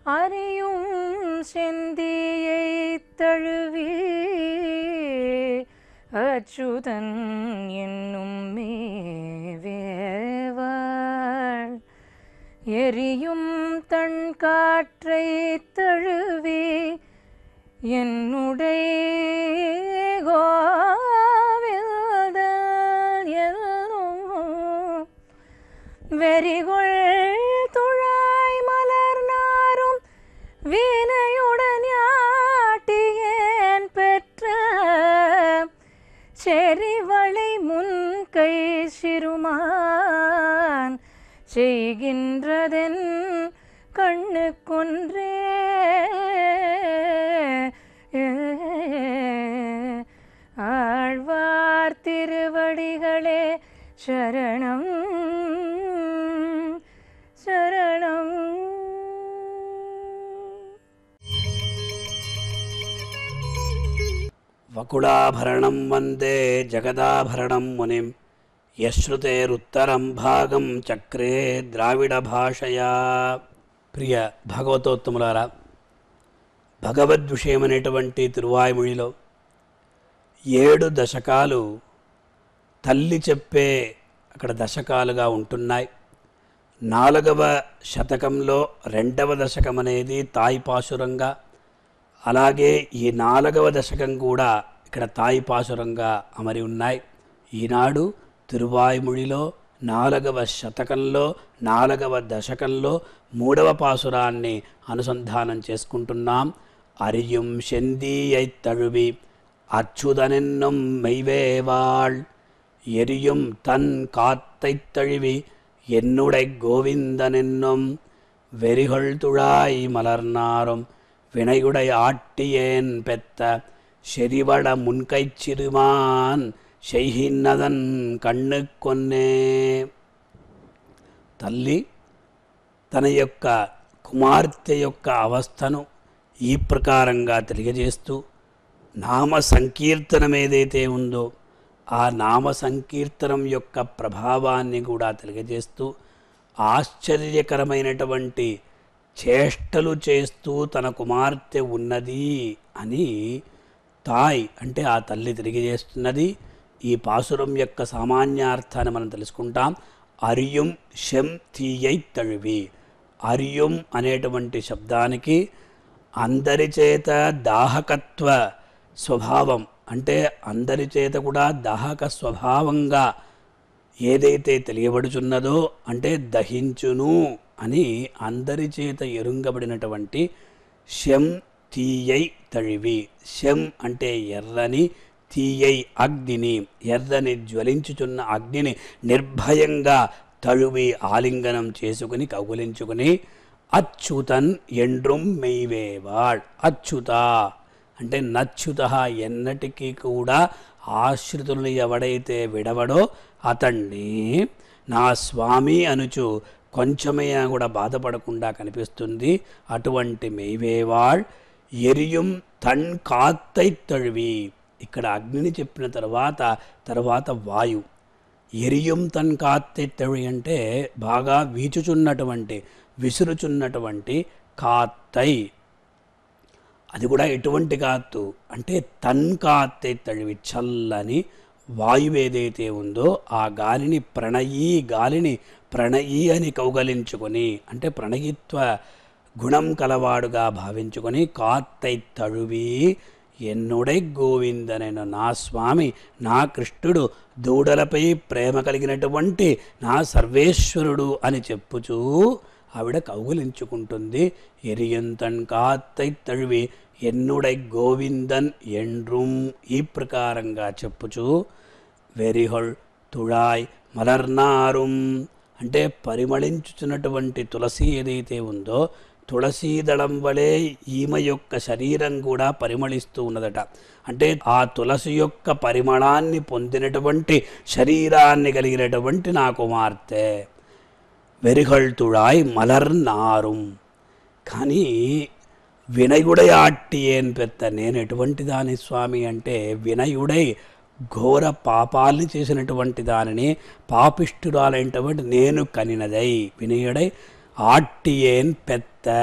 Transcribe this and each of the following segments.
அறியும் செந்தியை தழுவி அச்சுதன் என்னும் மேவேவாள் எரியும் தன் காற்றை தழுவி என்னுடைய கோவில்தல் என்னும் வெறிகொள் துழாய் மலர் நாரும் வீணையுடன் யாட்டியேன் பெற்ற செறிவளை முன்கை சிறுமான் செய்கின்றதென் கண்ணு கொன்றே ஆழ்வார் திருவடிகளே சரணம் சரணம் వకుళాభరణం వందే జగదాభరణం మునిం యశ్రుతేరుత్తరం భాగం చక్రే ద్రావిడ భాషయా ప్రియ భగవతోత్తములారా భగవద్ విషయమనేటువంటి తిరువాయుమొழிలో ఏడు దశకాలు తల్లి చెప్పే అక్కడ దశకాలుగా ఉంటున్నాయి నాలుగవ శతకంలో రెండవ దశకం అనేది తాయి పాశురంగా అలాగే ఈ నాలుగవ దశకం కూడా ఇక్కడ తాయి పాశురంగా అమరి ఉన్నాయి ఈనాడు తిరువాయుముడిలో నాలుగవ శతకంలో నాలుగవ దశకంలో మూడవ పాసురాన్ని అనుసంధానం చేసుకుంటున్నాం అరియుం செந்தியை தழுவி அச்சுதனென்னும் மெய்வேவாள் எரியும் தன் காத்தைத் தழுவி என்னுடை கோவிந்தனென்னும் வெறிகொள் துழாய் மலர்னாரும் வினையுடை ஆட்டியேன் பெத்த செறிவட முன்கைச் சிறுமான் செய்கின்னதன் కన్ను కొన్నే తల్లి తన యొక్క కుమార్తె యొక్క అవస్థను ఈ ప్రకారంగా తెలియజేస్తూ నామ సంకీర్తనం ఏదైతే ఉందో ఆ నామ సంకీర్తనం యొక్క ప్రభావాన్ని కూడా తెలియజేస్తూ ఆశ్చర్యకరమైనటువంటి చేష్టలు చేస్తూ తన కుమార్తె ఉన్నది అని తాయ్ అంటే ఆ తల్లి తెలియజేస్తున్నది ఈ పాసురం యొక్క సామాన్యార్థాన్ని మనం తెలుసుకుంటాం అరియుం శం తీయై తழுవి అరియుం అనేటువంటి శబ్దానికి అందరి చేత దాహకత్వ స్వభావం అంటే అందరి చేత కూడా దాహక స్వభావంగా ఏదైతే తెలియబడుచున్నదో అంటే దహించును అని అందరి చేత ఎరుంగబడినటువంటి శం తీయై తழிవి శం అంటే ఎర్రని తీయై అగ్నిని ఎర్రని జ్వలించుచున్న అగ్నిని నిర్భయంగా తழுవి ఆలింగనం చేసుకుని కౌగులించుకుని అచ్యుతన్ ఎండ్రుం మెయ్వేవాళ్ అచ్యుత అంటే నచ్యుత ఎన్నటికీ కూడా ఆశ్రితులను ఎవడైతే విడవడో అతన్ని నా స్వామి అనుచు కొంచెమైనా కూడా బాధపడకుండా కనిపిస్తుంది అటువంటి మెయ్వేవాళ్ ఎరియుం తన్ కాత్తై తழுవి ఇక్కడ అగ్నిని చెప్పిన తర్వాత తర్వాత వాయు ఎరియుం తన్ కాత్తై తழுవి అంటే బాగా వీచుచున్నటువంటి విసురుచున్నటువంటి కాత్తై అది కూడా ఎటువంటి కాత్తు అంటే తన్ కాత్తై తడివి చల్లని వాయువు ఏదైతే ఉందో ఆ గాలిని ప్రణయీ గాలిని ప్రణయీ అని కౌగలించుకొని అంటే ప్రణయిత్వ గుణం కలవాడుగా భావించుకొని కాత్తై తழுవి ఎన్నుడై గోవిందనైన నా స్వామి నా కృష్ణుడు దూడలపై ప్రేమ కలిగినటువంటి నా సర్వేశ్వరుడు అని చెప్పుచూ ఆవిడ కౌగులించుకుంటుంది ఎరియంతన్ కాత్తై తழுవి ఎన్నుడై గోవిందన్ ఎండ్రుం ఈ ప్రకారంగా చెప్పుచు వెరిహొల్ తుళాయ్ మలర్నారుం అంటే పరిమళించుచున్నటువంటి తులసి ఏదైతే ఉందో తులసీ దళం వలె ఈమె యొక్క శరీరం కూడా పరిమళిస్తూ ఉన్నదట అంటే ఆ తులసి యొక్క పరిమళాన్ని పొందినటువంటి శరీరాన్ని కలిగినటువంటి నా కుమార్తె వెరిహొల్తుడాయ్ మలర్ నారుం కానీ వినయుడై ఆట్టియేన్ పెద్ద నేను ఎటువంటి దాని స్వామి అంటే వినయుడై ఘోర పాపాల్ని చేసినటువంటి దానిని పాపిష్టురాలైనటువంటి నేను కనినదై వినయుడై ఆట్టియేన్ పెత్త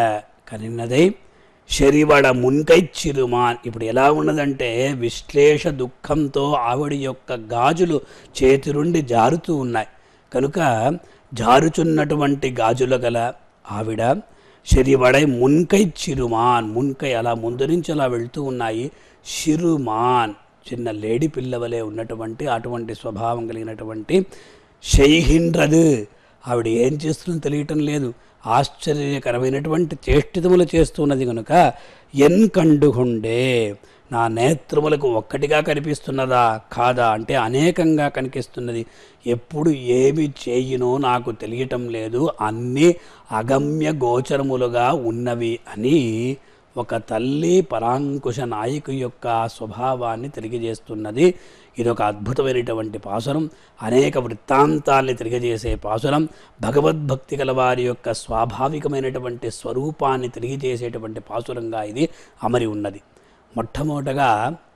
కనిన్నదై శరివడ మున్కై చిరుమాన్ ఇప్పుడు ఎలా ఉన్నదంటే విశ్లేష దుఃఖంతో ఆవిడ యొక్క గాజులు చేతి నుండి జారుతూ ఉన్నాయి కనుక జారుచున్నటువంటి గాజుల గల ఆవిడ శరివడై మున్కై చిరుమాన్ మున్కై అలా ముందు నుంచి అలా వెళ్తూ ఉన్నాయి చిరుమాన్ చిన్న లేడీ పిల్లవలే ఉన్నటువంటి అటువంటి స్వభావం కలిగినటువంటి షైహిండ్రదు ఆవిడ ఏం చేస్తుందో తెలియటం లేదు ఆశ్చర్యకరమైనటువంటి చేష్టితములు చేస్తున్నది కనుక ఎన్ కండుగుండే నా నేత్రములకు ఒక్కటిగా కనిపిస్తున్నదా కాదా అంటే అనేకంగా కనిపిస్తున్నది ఎప్పుడు ఏమి చేయినో నాకు తెలియటం లేదు అన్నీ అగమ్య గోచరములుగా ఉన్నవి అని ఒక తల్లి పరాంకుశ నాయకు యొక్క స్వభావాన్ని తెలియజేస్తున్నది ఇదొక అద్భుతమైనటువంటి పాసురం అనేక వృత్తాంతాల్ని తెలియజేసే పాసురం భగవద్భక్తి గల వారి యొక్క స్వాభావికమైనటువంటి స్వరూపాన్ని తెలియజేసేటువంటి పాసురంగా ఇది అమరి ఉన్నది మొట్టమొదటగా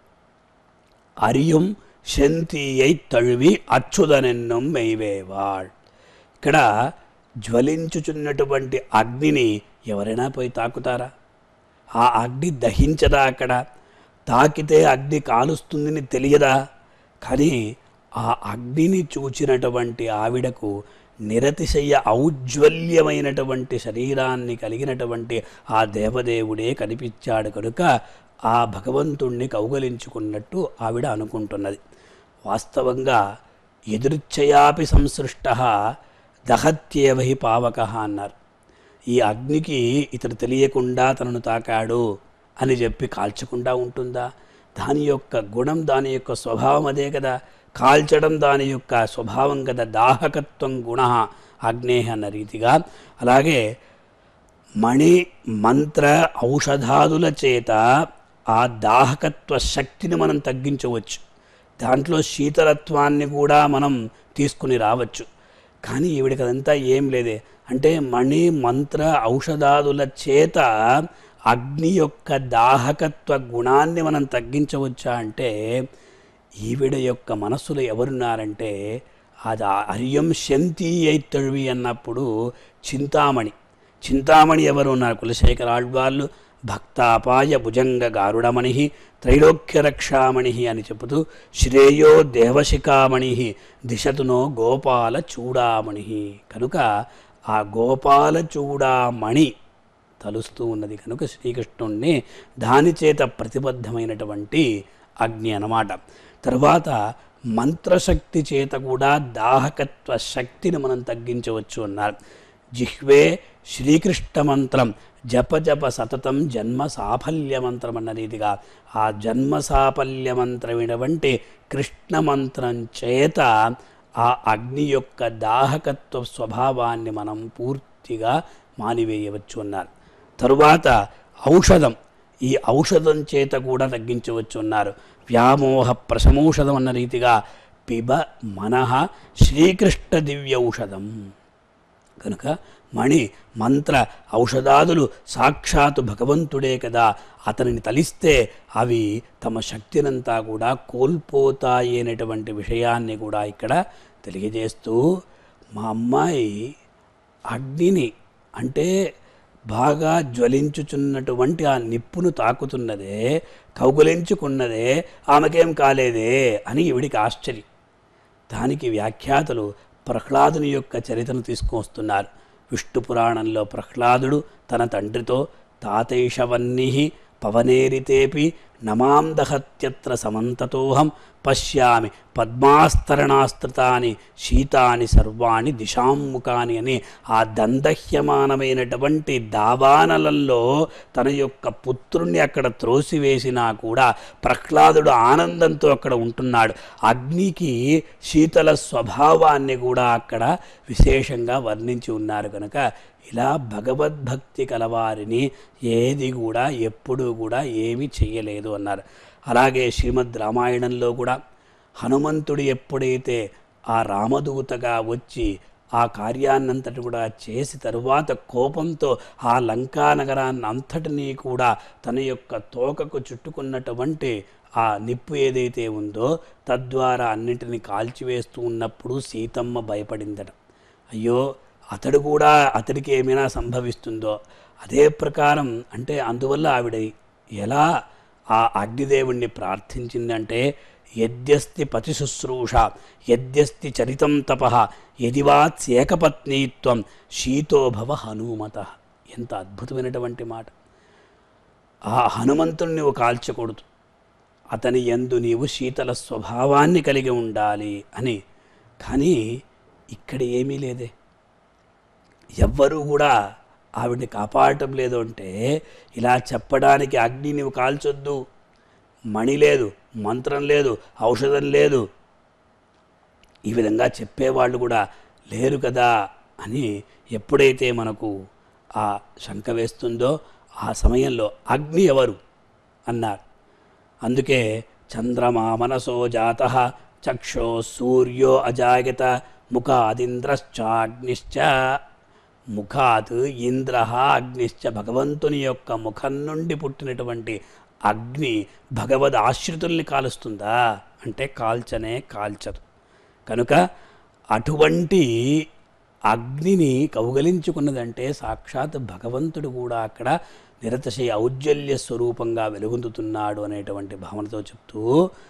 అరియం శంతియై తழுవి అచ్చుదనెన్నం మెయ్వేవాళ్ ఇక్కడ జ్వలించుచున్నటువంటి అగ్నిని ఎవరైనా పోయి తాకుతారా ఆ అగ్ని దహించదా అక్కడ తాకితే అగ్ని కాలుస్తుందని తెలియదా కానీ ఆ అగ్నిని చూచినటువంటి ఆవిడకు నిరతిశయ ఔజ్వల్యమైనటువంటి శరీరాన్ని కలిగినటువంటి ఆ దేవదేవుడే కనిపించాడు కనుక ఆ భగవంతుణ్ణి కౌగలించుకున్నట్టు ఆవిడ అనుకుంటున్నది వాస్తవంగా ఎదురుచ్చయాపి సంసృష్ట దహత్యేవహి పావక అన్నారు ఈ అగ్నికి ఇతడు తెలియకుండా తనను తాకాడు అని చెప్పి కాల్చకుండా ఉంటుందా దాని యొక్క గుణం దాని యొక్క స్వభావం అదే కదా కాల్చడం దాని యొక్క స్వభావం కదా దాహకత్వం గుణ అగ్నేహ అన్న రీతిగా అలాగే మణి మంత్ర ఔషధాదుల చేత ఆ దాహకత్వ శక్తిని మనం తగ్గించవచ్చు దాంట్లో శీతలత్వాన్ని కూడా మనం తీసుకుని రావచ్చు కానీ ఈవిడికి అదంతా ఏం లేదే అంటే మణి మంత్ర ఔషధాదుల చేత అగ్ని యొక్క దాహకత్వ గుణాన్ని మనం తగ్గించవచ్చా అంటే ఈవిడ యొక్క మనస్సులో ఎవరున్నారంటే అది అర్యం శంతి అయితడివి అన్నప్పుడు చింతామణి చింతామణి ఎవరు ఉన్నారు కులశేఖర ఆళ్వాళ్ళు భక్తాపాయ భుజంగ గారుడమణి త్రైలోక్యరక్షామణి అని చెబుతూ శ్రేయో దేవశిఖామణి దిశతునో గోపాల చూడామణి కనుక ఆ గోపాల చూడామణి తలుస్తూ ఉన్నది కనుక శ్రీకృష్ణుణ్ణి దాని చేత ప్రతిబద్ధమైనటువంటి అగ్ని అన్నమాట తర్వాత మంత్రశక్తి చేత కూడా దాహకత్వ శక్తిని మనం తగ్గించవచ్చు అన్నారు జిహ్వే శ్రీకృష్ణ మంత్రం జప జప సతతం జన్మ సాఫల్య మంత్రం అన్న రీతిగా ఆ జన్మ సాఫల్య మంత్రమైనటువంటి కృష్ణ మంత్రం చేత ఆ అగ్ని యొక్క దాహకత్వ స్వభావాన్ని మనం పూర్తిగా మానివేయవచ్చు అన్నారు తరువాత ఔషధం ఈ ఔషధం చేత కూడా తగ్గించవచ్చు అన్నారు వ్యామోహ ప్రశమౌషధం అన్న రీతిగా పిబ మనః శ్రీకృష్ణ దివ్య ఔషధం కనుక మణి మంత్ర ఔషధాదులు సాక్షాత్తు భగవంతుడే కదా అతనిని తలిస్తే అవి తమ శక్తినంతా కూడా కోల్పోతాయి అనేటువంటి విషయాన్ని కూడా ఇక్కడ తెలియజేస్తూ మా అమ్మాయి అగ్నిని అంటే బాగా జ్వలించుచున్నటువంటి ఆ నిప్పును తాకుతున్నదే కౌగులించుకున్నదే ఆమెకేం కాలేదే అని ఈవిడికి ఆశ్చర్యం దానికి వ్యాఖ్యాతలు ప్రహ్లాదుని యొక్క చరిత్రను తీసుకొస్తున్నారు విష్ణు పురాణంలో ప్రహ్లాదుడు తన తండ్రితో తాతైషవన్నీ పవనేరితేపి నమాం దహత్యత్ర సమంతతోహం పశ్యామి పద్మాస్తరణాస్తృతాని శీతాని సర్వాణి దిశాముఖాని అని ఆ దందహ్యమానమైనటువంటి దావానలలో తన యొక్క పుత్రుణ్ణి అక్కడ త్రోసివేసినా కూడా ప్రహ్లాదుడు ఆనందంతో అక్కడ ఉంటున్నాడు అగ్నికి శీతల స్వభావాన్ని కూడా అక్కడ విశేషంగా వర్ణించి ఉన్నారు కనుక ఇలా భగవద్భక్తి కలవారిని ఏది కూడా ఎప్పుడూ కూడా ఏమీ చెయ్యలేదు అన్నారు అలాగే శ్రీమద్ రామాయణంలో కూడా హనుమంతుడు ఎప్పుడైతే ఆ రామదూతగా వచ్చి ఆ కార్యాన్నంతటి కూడా చేసి తరువాత కోపంతో ఆ లంకా నగరాన్ని అంతటినీ కూడా తన యొక్క తోకకు చుట్టుకున్నటువంటి ఆ నిప్పు ఏదైతే ఉందో తద్వారా అన్నింటినీ కాల్చివేస్తూ ఉన్నప్పుడు సీతమ్మ భయపడిందట అయ్యో అతడు కూడా అతడికి ఏమైనా సంభవిస్తుందో అదే ప్రకారం అంటే అందువల్ల ఆవిడ ఎలా ఆ అగ్నిదేవుణ్ణి ప్రార్థించిందంటే యద్యస్తి పతి శుశ్రూష యద్యస్తి చరితం తప యదివాత్ ఏకపత్నీత్వం శీతో భవ హనుమత ఎంత అద్భుతమైనటువంటి మాట ఆ హనుమంతుణ్ణి నువ్వు కాల్చకూడదు అతని యందు నీవు శీతల స్వభావాన్ని కలిగి ఉండాలి అని కానీ ఇక్కడ ఏమీ లేదే ఎవ్వరూ కూడా ఆవిడ్ని కాపాడటం లేదు అంటే ఇలా చెప్పడానికి అగ్ని నువ్వు కాల్చొద్దు మణి లేదు మంత్రం లేదు ఔషధం లేదు ఈ విధంగా చెప్పేవాళ్ళు కూడా లేరు కదా అని ఎప్పుడైతే మనకు ఆ శంక వేస్తుందో ఆ సమయంలో అగ్ని ఎవరు అన్నారు అందుకే చంద్రమా మనసో జాత చక్షో సూర్యో అజాయత ముఖాదింద్రశ్చాగ్నిశ్చ ముఖాత్ ఇంద్ర అగ్నిశ్చ భగవంతుని యొక్క ముఖం నుండి పుట్టినటువంటి అగ్ని భగవద్ ఆశ్రితుల్ని కాలుస్తుందా అంటే కాల్చనే కాల్చదు కనుక అటువంటి అగ్నిని కౌగలించుకున్నదంటే సాక్షాత్ భగవంతుడు కూడా అక్కడ నిరతశయ ఔజ్జల్య స్వరూపంగా వెలుగొందుతున్నాడు అనేటువంటి భావనతో చెప్తూ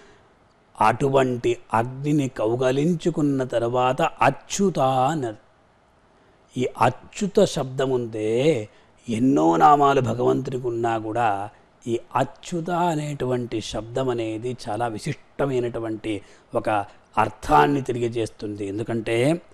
అటువంటి అగ్నిని కౌగలించుకున్న తర్వాత అచ్యుత అన్నది ఈ అచ్యుత శబ్దం ఉందే ఎన్నో నామాలు భగవంతునికి ఉన్నా కూడా ఈ అచ్యుత అనేటువంటి శబ్దం అనేది చాలా విశిష్టమైనటువంటి ఒక అర్థాన్ని తెలియజేస్తుంది ఎందుకంటే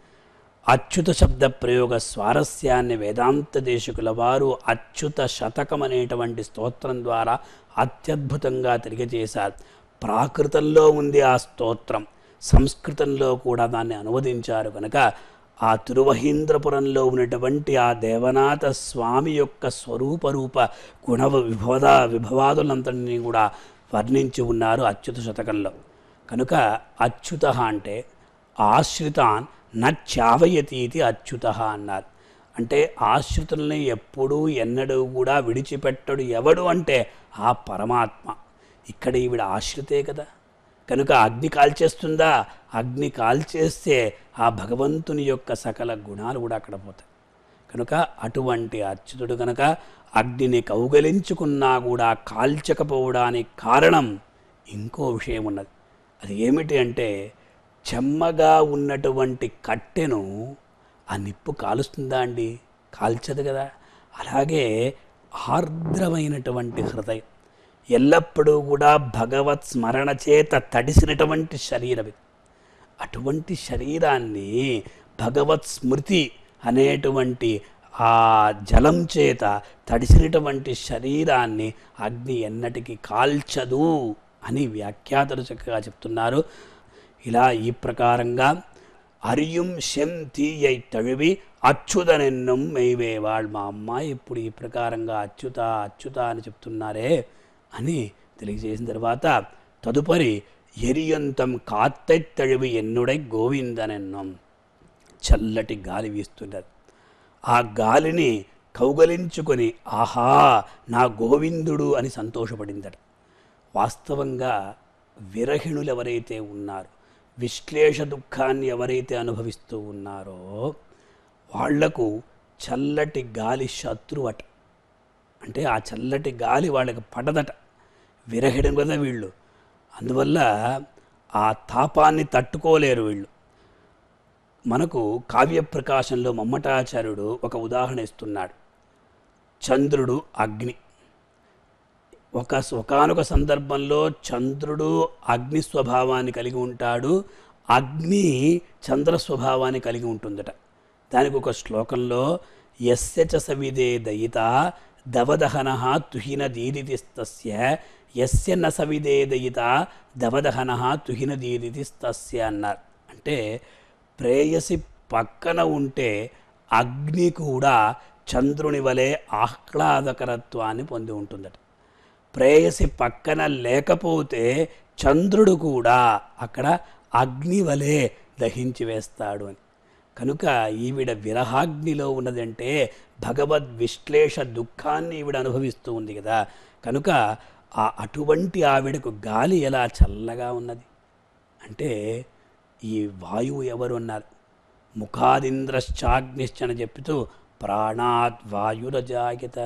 అచ్యుత శబ్ద ప్రయోగ స్వారస్యాన్ని వేదాంత దేశకుల వారు అచ్యుత శతకం అనేటువంటి స్తోత్రం ద్వారా అత్యద్భుతంగా తెలియజేశారు ప్రాకృతంలో ఉంది ఆ స్తోత్రం సంస్కృతంలో కూడా దాన్ని అనువదించారు కనుక ఆ తిరువహీంద్రపురంలో ఉన్నటువంటి ఆ దేవనాథ స్వామి యొక్క స్వరూపరూప గుణ విభవద విభవాదులంతటినీ కూడా వర్ణించి ఉన్నారు అచ్యుత శతకంలో కనుక అచ్యుత అంటే ఆశ్రితాన్ నచ్చావయతి ఇది అచ్యుత అన్నారు అంటే ఆశ్రితుల్ని ఎప్పుడూ ఎన్నడూ కూడా విడిచిపెట్టడు ఎవడు అంటే ఆ పరమాత్మ ఇక్కడ ఈవిడ ఆశ్రితే కదా కనుక అగ్ని కాల్చేస్తుందా అగ్ని కాల్చేస్తే ఆ భగవంతుని యొక్క సకల గుణాలు కూడా అక్కడ పోతాయి కనుక అటువంటి అచ్యుతుడు కనుక అగ్నిని కౌగలించుకున్నా కూడా కాల్చకపోవడానికి కారణం ఇంకో విషయం ఉన్నది అది ఏమిటి అంటే చెమ్మగా ఉన్నటువంటి కట్టెను ఆ నిప్పు కాలుస్తుందా అండి కాల్చదు కదా అలాగే ఆర్ద్రమైనటువంటి హృదయం ఎల్లప్పుడూ కూడా భగవత్ స్మరణ చేత తడిసినటువంటి శరీరం ఇది అటువంటి శరీరాన్ని భగవత్ స్మృతి అనేటువంటి ఆ జలం చేత తడిసినటువంటి శరీరాన్ని అగ్ని ఎన్నటికీ కాల్చదు అని వ్యాఖ్యాతలు చక్కగా చెప్తున్నారు ఇలా ఈ ప్రకారంగా అరిயும் శం తీయై తழுవి అచ్యుతనెన్నం మెయ్వేవాళ్ళు మా అమ్మాయి ఇప్పుడు ఈ ప్రకారంగా అచ్యుత అచ్యుత అని చెప్తున్నారే అని తెలియజేసిన తర్వాత తదుపరి ఎరియంతం కాత్తై తழுవి ఎన్నుడై గోవిందనెన్నం చల్లటి గాలి వీస్తున్నది ఆ గాలిని కౌగలించుకొని ఆహా నా గోవిందుడు అని సంతోషపడిందట వాస్తవంగా విరహిణులు ఎవరైతే ఉన్నారో విశ్లేష దుఃఖాన్ని ఎవరైతే అనుభవిస్తూ ఉన్నారో వాళ్లకు చల్లటి గాలి శత్రువట అంటే ఆ చల్లటి గాలి వాళ్ళకి పడదట విరహిడం కదా వీళ్ళు అందువల్ల ఆ తాపాన్ని తట్టుకోలేరు వీళ్ళు మనకు కావ్య ప్రకాశంలో మమ్మటాచార్యుడు ఒక ఉదాహరణ ఇస్తున్నాడు చంద్రుడు అగ్ని ఒక ఒకనొక సందర్భంలో చంద్రుడు అగ్ని స్వభావాన్ని కలిగి ఉంటాడు అగ్ని చంద్ర స్వభావాన్ని కలిగి ఉంటుందట దానికి ఒక శ్లోకంలో యస్య చ సవిదే దయిత దవదహన తుహిన దీదితిస్తస్య యస్య న సవిదే దయిత దవదహన తుహిన దీదితిస్తస్య అన్నారు అంటే ప్రేయసి పక్కన ఉంటే అగ్ని కూడా చంద్రుని వలె ఆహ్లాదకరత్వాన్ని పొంది ఉంటుందట ప్రేయసి పక్కన లేకపోతే చంద్రుడు కూడా అక్కడ అగ్ని వలె దహించి వేస్తాడు అని కనుక ఈవిడ విరహాగ్నిలో ఉన్నదంటే భగవద్ విశ్లేష దుఃఖాన్ని ఈవిడ అనుభవిస్తూ ఉంది కదా కనుక ఆ అటువంటి ఆవిడకు గాలి ఎలా చల్లగా ఉన్నది అంటే ఈ వాయువు ఎవరు అన్నారు ముఖాదింద్రశ్చాగ్నిశ్చ అని చెప్తూ ప్రాణాద్ వాయురజాయత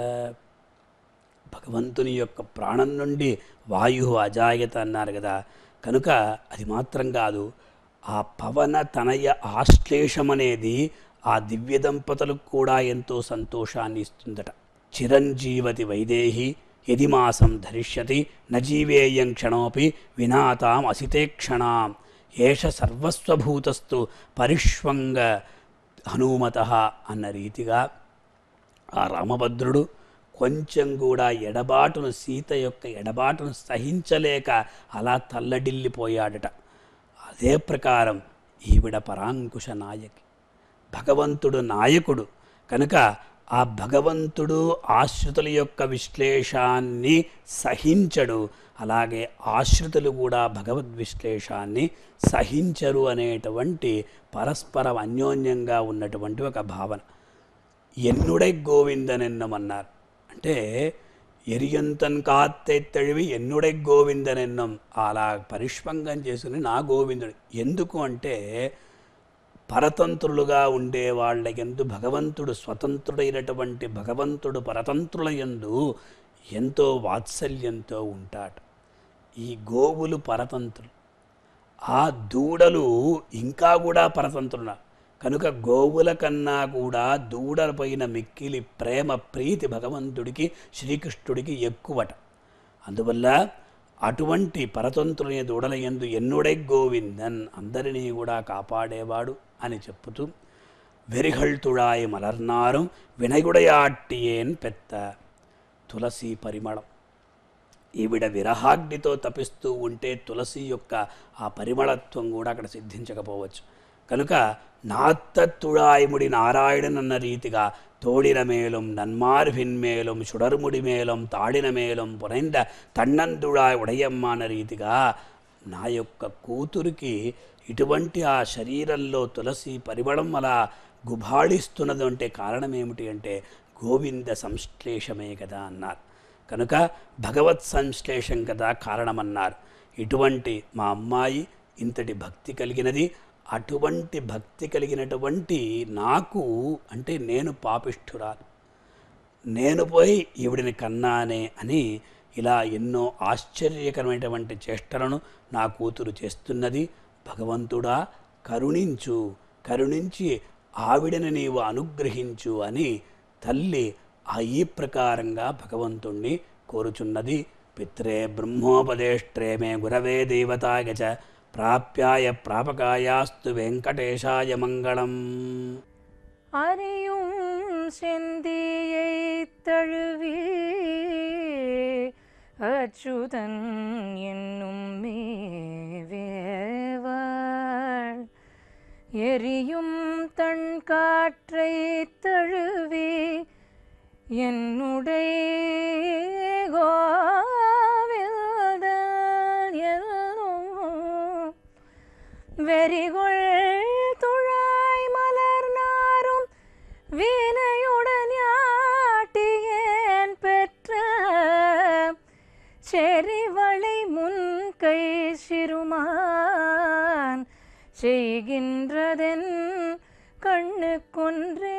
భగవంతుని యొక్క ప్రాణం నుండి వాయు అజాయత అన్నారు కదా కనుక అది మాత్రం కాదు ఆ పవన తనయ ఆశ్లేషం అనేది ఆ దివ్య దంపతులకు కూడా ఎంతో సంతోషాన్ని ఇస్తుందట చిరంజీవతి వైదేహి యది మాసం ధరిష్యతి నజీవేయం క్షణోపి వినాతాం అసితే క్షణాం ఏష సర్వస్వభూతస్థు పరిష్వంగ హనుమత అన్న రీతిగా ఆ రామభద్రుడు కొంచెం కూడా ఎడబాటును సీత యొక్క ఎడబాటును సహించలేక అలా తల్లడిల్లిపోయాడట అదే ప్రకారం ఈవిడ పరాంకుశ నాయకి భగవంతుడు నాయకుడు కనుక ఆ భగవంతుడు ఆశ్రితుల యొక్క విశ్లేషాన్ని సహించడు అలాగే ఆశ్రితులు కూడా భగవద్ విశ్లేషాన్ని సహించరు అనేటువంటి పరస్పరం అన్యోన్యంగా ఉన్నటువంటి ఒక భావన ఎన్నుడై గోవిందనెన్నమన్నారు అంటే ఎరియంతన్ కాత్తెత్తడివి ఎన్నుడై గోవిందనెన్నం అలా పరిష్వంగం చేసుకుని నా గోవిందుడు ఎందుకు అంటే పరతంత్రులుగా ఉండే వాళ్ళకెందు భగవంతుడు స్వతంత్రుడైనటువంటి భగవంతుడు పరతంత్రుల యందు ఎంతో వాత్సల్యంతో ఉంటాడు ఈ గోవులు పరతంత్రులు ఆ దూడలు ఇంకా కూడా పరతంత్రుల కనుక గోవుల కన్నా కూడా దూడల పైన మిక్కిలి ప్రేమ ప్రీతి భగవంతుడికి శ్రీకృష్ణుడికి ఎక్కువట అందువల్ల అటువంటి పరతంత్రుని దూడల ఎందు ఎన్నుడై గోవిందన్ అందరినీ కూడా కాపాడేవాడు అని చెప్పుతూ వెరిహళ్తుడాయి మలర్నారం వినయుడయాట్టియేన్ పెత్త తులసి పరిమళం ఈవిడ విరహాగ్నితో తపిస్తూ ఉంటే తులసి యొక్క ఆ పరిమళత్వం కూడా అక్కడ సిద్ధించకపోవచ్చు కనుక నాత్తత్తుడాయముడి నారాయణన్ అన్న రీతిగా తోడిన మేலும் నన్మార్భిన్మేலும் సుడరుముడి మేలం తాడిన మేలం పురైంద తన్నందుడాయ్ ఉడయమ్మ అన్న రీతిగా నా యొక్క కూతురికి ఇటువంటి ఆ శరీరంలో తులసి పరిమళం అలా గుబాళిస్తున్నది అంటే కారణం ఏమిటి అంటే గోవింద సంశ్లేషమే కదా అన్నారు కనుక భగవత్ సంశ్లేషం కదా కారణమన్నారు ఇటువంటి మా అమ్మాయి ఇంతటి భక్తి కలిగినది అటువంటి భక్తి కలిగినటువంటి నాకు అంటే నేను పాపిష్ఠురాలు నేను పోయి ఈవిడిని కన్నానే అని ఇలా ఎన్నో ఆశ్చర్యకరమైనటువంటి చేష్టలను నా కూతురు చేస్తున్నది భగవంతుడా కరుణించు కరుణించి ఆవిడని నీవు అనుగ్రహించు అని తల్లి ఆ ఈ ప్రకారంగా భగవంతుణ్ణి కోరుచున్నది పిత్రే బ్రహ్మోపదేష్ట్రే మే గురవే దేవతాయ చ ప్రాప్యాయ ప్రాపకాయాస్తు వెంకటేశాయ మంగళం அறியும் செந்தியை தழுவி அச்சுதன் என்னும் மேவேவாள் எரியும் தன் காற்றை தழுவி என்னுடைய கோவில்தான் என்னும் வெறிகொள் துழாய் மலர் நாரும் வீணையுடன் யாட்டியேன் பெற்ற செறிவளை முன்கை சிறுமான் செய்கின்றதென் கண்ணு கொன்றே